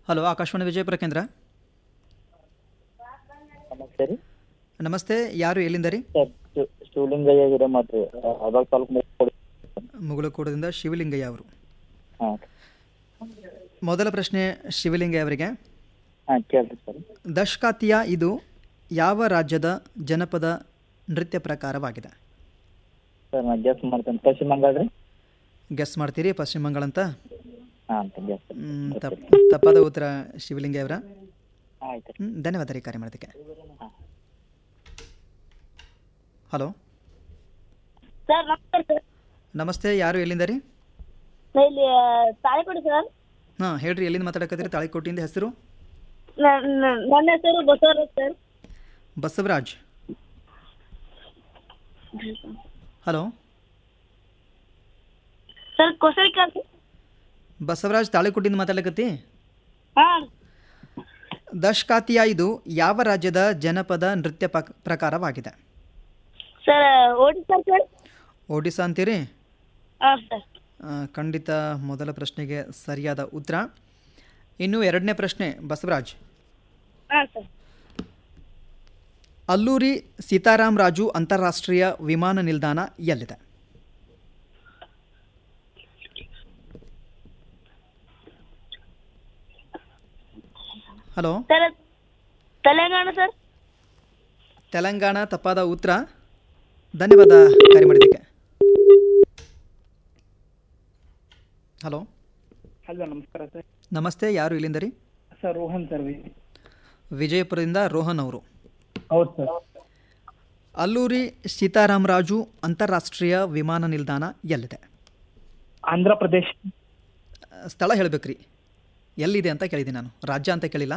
Hello Akashvani Vijayapura ಕೇಂದ್ರ ನಮಸ್ತೆ ರೀ ನಮಸ್ತೆ ಯಾರು ಎಲ್ಲಿಂದ ರೀ ಸರ್ ಶಿವ- ಶಿವಲಿಂಗಯ್ಯ ಹಿರೇಮಠ ರೀ ಅದಾಗ ತಾಲೂಕು ಮುಗ್ಕೊಡಿ ಮುಗುಳಕೋಟದಿಂದ ಶಿವಲಿಂಗಯ್ಯ ಅವರು ಹಾಂ ಮೊದಲ ಪ್ರಶ್ನೆ ಶಿವಲಿಂಗಯ್ಯ ಅವರಿಗೆ ಹಾಂ ಕೇಳ್ರಿ ಸರ್ ದಶ್ಕಾತಿಯ ಇದು ಯಾವ ರಾಜ್ಯದ ಜನಪದ ನೃತ್ಯ ಪ್ರಕಾರವಾಗಿದೆ ಸರ್ ನಾನು ಗೆಸ್ ಮಾಡ್ತೇನೆ ಪಶ್ಚಿಮ ಬಂಗಾಳ ರೀ ಗೆಸ್ ಮಾಡ್ತೀರಿ ಪಶ್ಚಿಮ ಬಂಗಾಳ ಅಂತ ಹಾಂ ಅಂತ ಗೆಸ್ ಮ್, ತಪ್ ತಪ್ಪಾದ ಉತ್ತರ ಶಿವಲಿಂಗಯ್ಯ ಅವರ ಆಯ್ತು ರೀ ಹ್ಮ್, ಧನ್ಯವಾದ ರೀ ಕಾರ್ಯ ಮಾಡೋದಕ್ಕೆ ಹಲೋ ಸರ್ ನಮಸ್ಕಾರ ಸರ್ ನಮಸ್ತೆ ಯಾರು ಎಲ್ಲಿಂದ ರೀ ನಾ ಇಲ್ಲಿ ತಾಳಿಕೊಡಿ ಸರ್ ಹಾಂ ಹೇಳ್ರಿ ಎಲ್ಲಿಂದ ಮಾತಾಡಕತ್ತೀರಿ ತಾಳಿಕೋಟಿಯಿಂದ ಹೆಸರು ನ- ನ- ನನ್ನ ಹೆಸರು Basavaraj sir Basavaraj hello sir ಕೊಸರಿಕಾಲ್ ಬಸವರಾಜ್ ತಾಳಿಕೋಟಿಯಿಂದ ಮಾತಾಡಕತ್ತಿ ಹಾಂ ದಶ್ಕಾತಿಯ ಇದು ಯಾವ ರಾಜ್ಯದ ಜನಪದ ನೃತ್ಯ ಪಕ್ ಪ್ರಕಾರವಾಗಿದೆ ಸರ್ ಓಡಿಸಾ ಸರ್ ಒಡಿಸ್ಸಾ ಅಂತೀರಿ ಹಾಂ ಸರ್ ಆ, ಖಂಡಿತ ಮೊದಲ ಪ್ರಶ್ನೆಗೆ ಸರಿಯಾದ ಉತ್ತರ ಇನ್ನು ಎರಡನೇ ಪ್ರಶ್ನೆ ಬಸವರಾಜ್ ಹಾಂ ಸರ್ ಅಲ್ಲೂರಿ ಸೀತಾರಾಮ್ ರಾಜು ಅಂತಾರಾಷ್ಟ್ರೀಯ ವಿಮಾನ ನಿಲ್ದಾಣ ಎಲ್ಲಿದೆ hello sir Telangana sir Telangana ತಪ್ಪಾದ ಉತ್ತರ ಧನ್ಯವಾದ ಕರೆ ಮಾಡಿದ್ದಕ್ಕೆ ಹಲೋ ಹಲೋ ನಮಸ್ಕಾರ ಸರ್ ನಮಸ್ತೆ ಯಾರು ಇಲ್ಲಿಂದ ರೀ ಸರ್ ರೋಹನ್ ಸರ್ ವಿಜಯಪುರದಿಂದ ರೋಹನ್ ಅವರು ಹೌದು ಸರ್ ಅಲ್ಲೂರಿ ಸೀತಾರಾಮ್ ರಾಜು ಅಂತಾರಾಷ್ಟ್ರೀಯ ವಿಮಾನ ನಿಲ್ದಾಣ ಎಲ್ಲಿದೆ ಆಂಧ್ರ ಪ್ರದೇಶ್ ಸ್ಥಳ ಹೇಳಬೇಕ್ರಿ ಎಲ್ಲಿದೆ ಅಂತ ಕೇಳಿದ್ದೀನಿ ನಾನು ರಾಜ್ಯ ಅಂತ ಕೇಳಿಲ್ಲ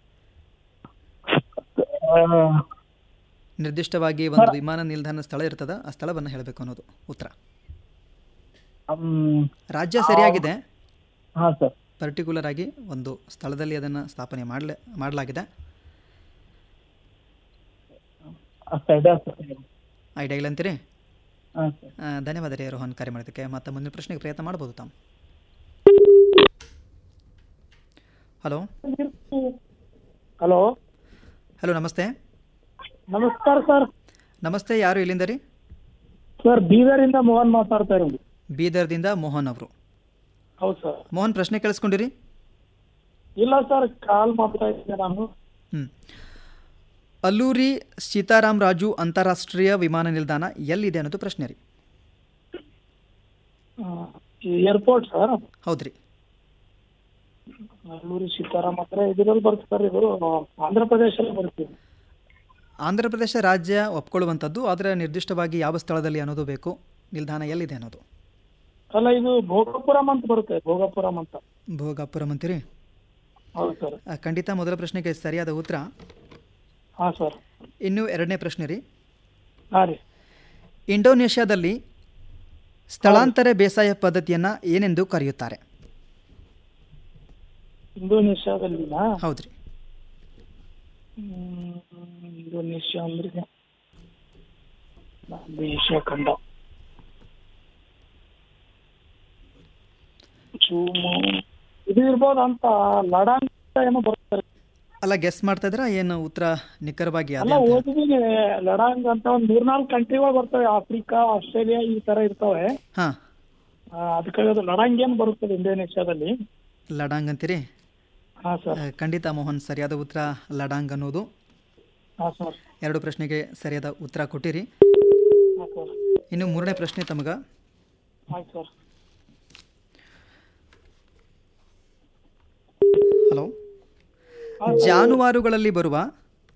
ನಿರ್ದಿಷ್ಟವಾಗಿ ಒಂದು ವಿಮಾನ ನಿಲ್ದಾಣ ಸ್ಥಳ ಇರ್ತದ ಆ ಸ್ಥಳವನ್ನು ಹೇಳಬೇಕು ಅನ್ನೋದು ಉತ್ತರ ರಾಜ್ಯ ಸರಿಯಾಗಿದೆ ಹಾಂ ಸರ್ ಪರ್ಟಿಕ್ಯುಲರ್ ಆಗಿ ಒಂದು ಸ್ಥಳದಲ್ಲಿ ಅದನ್ನು ಸ್ಥಾಪನೆ ಮಾಡಲೇ ಮಾಡಲಾಗಿದೆ ಐಡಿಯಾ ಇಲ್ಲ ಅಂತೀರಿ ಹಾಂ ಸರ್ ಆ, ಧನ್ಯವಾದ ರೀ ರೋಹನ್ ಕರೆ ಮಾಡೋದಕ್ಕೆ ಮತ್ತು ಮುಂದಿನ ಪ್ರಶ್ನೆಗೆ ಪ್ರಯತ್ನ ಮಾಡ್ಬೋದು ತಾವು ಹಲೋ ಹಲೋ ಹಲೋ ನಮಸ್ತೆ ನಮಸ್ಕಾರ ಸರ್ ನಮಸ್ತೆ ಯಾರು ಇಲ್ಲಿಂದ ರೀ ಸರ್ ಬೀದರಿಂದ ಮೋಹನ್ ಮಾತಾಡ್ತಾ ಇರೋದು ಬೀದರ್ದಿಂದ ಮೋಹನ್ ಅವರು ಹೌದು ಸರ್ ಮೋಹನ್ ಪ್ರಶ್ನೆ ಕೇಳಿಸ್ಕೊಂಡಿರಿ ಇಲ್ಲ ಸರ್ ಕಾಲ್ ಮಾಡ್ತಾ ಇದ್ದೆ ನಾನು ಹ್ಞೂ ಅಲ್ಲೂರಿ ಸೀತಾರಾಮ್ ರಾಜು ಅಂತಾರಾಷ್ಟ್ರೀಯ ವಿಮಾನ ನಿಲ್ದಾಣ ಎಲ್ಲಿದೆ ಅನ್ನೋದು ಪ್ರಶ್ನೆ ರೀ ಏರ್ಪೋರ್ಟ್ ಸರ್ ಹೌದ್ರಿ ಅಲ್ಲೂರಿ ಸೀತಾರಾಮ್ ಹತ್ರ ಇದರಲ್ಲಿ ಬರುತ್ತೆ ಸರ್ ಇದು ಆಂಧ್ರ ಪ್ರದೇಶಲ್ಲಿ ಬರ್ತೀವಿ ಆಂಧ್ರ ಪ್ರದೇಶ ರಾಜ್ಯ ಒಪ್ಕೊಳ್ಳುವಂಥದ್ದು ಆದರೆ ನಿರ್ದಿಷ್ಟವಾಗಿ ಯಾವ ಸ್ಥಳದಲ್ಲಿ ಅನ್ನೋದು ಬೇಕು ನಿಲ್ದಾಣ ಎಲ್ಲಿದೆ ಅನ್ನೋದು ಅಲ್ಲ ಇದು ಭೋಗಪುರಂ ಅಂತ ಬರುತ್ತೆ ಭೋಗಪುರಂ ಅಂತ ಭೋಗಾಪುರಂ ಅಂತೀರಿ ಹೌದು ಸರ್ ಆ, ಖಂಡಿತ ಮೊದಲ ಪ್ರಶ್ನೆಗೆ ಸರಿಯಾದ ಉತ್ತರ ಹಾಂ ಸರ್ ಇನ್ನು ಎರಡನೇ ಪ್ರಶ್ನೆ ರೀ ಹಾಂ ರೀ ಇಂಡೋನೇಷ್ಯಾದಲ್ಲಿ ಸ್ಥಳಾಂತರ ಬೇಸಾಯ ಪದ್ಧತಿಯನ್ನು ಏನೆಂದು ಕರೆಯುತ್ತಾರೆ ಇಂಡೋನೇಷ್ಯಾದಲ್ಲಿನಾ ಹೌದ್ರಿ ಹ್ಮ್, ಇಂಡೋನೇಷ್ಯಾ ಅಂದ್ರೆ ನಮ್ದು ಏಷ್ಯಾ ಖಂಡ ಚೂಮು ಇದು ಇರ್ಬೋದು ಅಂತ ಲಡಾಖ್ ಏನೋ ಬರ್ತಾರೆ ಅಲ್ಲ ಗೆಸ್ ಮಾಡ್ತಾ ಇದ್ದೀರಾ ಏನು ಉತ್ತರ ನಿಖರವಾಗಿ ಅದೇ ಅಲ್ಲ ಅಂತ? ಓದಿದೀನಿ ಲಡಾಖ್ ಅಂತ ಒಂದ್ ಮೂರ್ನಾಲ್ಕು ಕಂಟ್ರಿಗಳು ಬರ್ತವೆ ಆಫ್ರಿಕಾ ಆಸ್ಟ್ರೇಲಿಯಾ ಈ ತರ ಇರ್ತವೆ ಹಾಂ ಆ, ಅದಕ್ಕಾಗಿ ಅದು ಲಡಾಂಗ್ ಏನ್ ಬರುತ್ತದೆ ಇಂಡೋನೇಷ್ಯಾದಲ್ಲಿ ಲಡಾಂಗ್ ಅಂತೀರಿ ಹಾ ಸರ್ ಆ, ಖಂಡಿತ ಮೋಹನ್ ಸರಿಯಾದ ಉತ್ತರ ಲಡಾಂಗ್ ಅನ್ನೋದು ಹಾ ಸರ್ ಎರಡು ಪ್ರಶ್ನೆಗೆ ಸರಿಯಾದ ಉತ್ತರ ಕೊಟ್ಟಿರಿ ಹಾ ಸರ್ ಇನ್ನು ಮೂರನೇ ಪ್ರಶ್ನೆ ತಮಗ ಆಯ್ತು ಸರ್ ಹಲೋ ಜಾನುವಾರುಗಳಲ್ಲಿ ಬರುವ